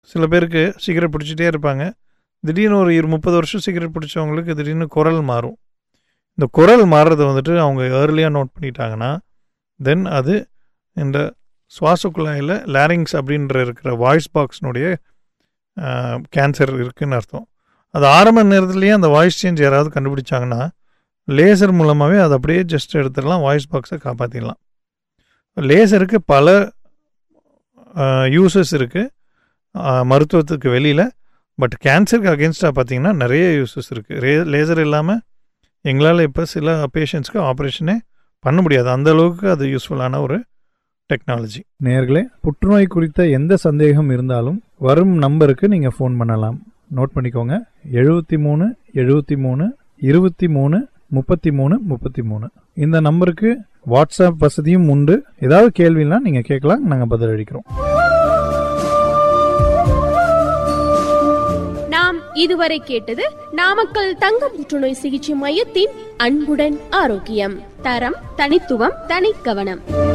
சில பேருக்கு சிகரெட் பிடிச்சிட்டே இருப்பாங்க திடீர்னு ஒரு இரு முப்பது வருஷம் சிகரெட் பிடிச்சவங்களுக்கு திடீர்னு குரல் மாறும் இந்த குரல் மாறுறதை வந்துட்டு அவங்க ஏர்லியாக நோட் பண்ணிட்டாங்கன்னா தென் அது இந்த சுவாச குழாயில் லேரிங்ஸ் அப்படின்ற இருக்கிற வாய்ஸ் பாக்ஸ்னுடைய கேன்சர் இருக்குன்னு அர்த்தம் அது ஆரம்ப நேரத்துலேயே அந்த வாய்ஸ் சேஞ்ச் யாராவது கண்டுபிடிச்சாங்கன்னா லேசர் மூலமாகவே அதை அப்படியே ஜஸ்ட் எடுத்துடலாம் வாய்ஸ் பாக்ஸை காப்பாற்றிடலாம் லேசருக்கு பல யூசஸ் இருக்குது மருத்துவத்துக்கு வெளியில் பட் கேன்சருக்கு அகேன்ஸ்டாக பார்த்தீங்கன்னா நிறைய யூசஸ் இருக்குது ரே லேசர் இல்லாமல் எங்களால் இப்போ சில பேஷண்ட்ஸ்க்கு ஆப்ரேஷனே பண்ண முடியாது அந்த அளவுக்கு அது யூஸ்ஃபுல்லான ஒரு டெக்னாலஜி நேர்களே புற்றுநோய் குறித்த எந்த சந்தேகம் இருந்தாலும் வரும் நம்பருக்கு நீங்கள் ஃபோன் பண்ணலாம் நோட் பண்ணிக்கோங்க எழுபத்தி மூணு எழுபத்தி மூணு இருபத்தி மூணு முப்பத்தி மூணு முப்பத்தி மூணு இந்த நம்பருக்கு வாட்ஸ்அப் வசதியும் உண்டு ஏதாவது கேள்வினா நீங்கள் கேட்கலாம் நாங்கள் பதிலளிக்கிறோம் நாம் இதுவரை கேட்டது நாமக்கல் தங்க புற்றுநோய் சிகிச்சை மையத்தின் அன்புடன் ஆரோக்கியம் தரம் தனித்துவம் தனிக்கவனம்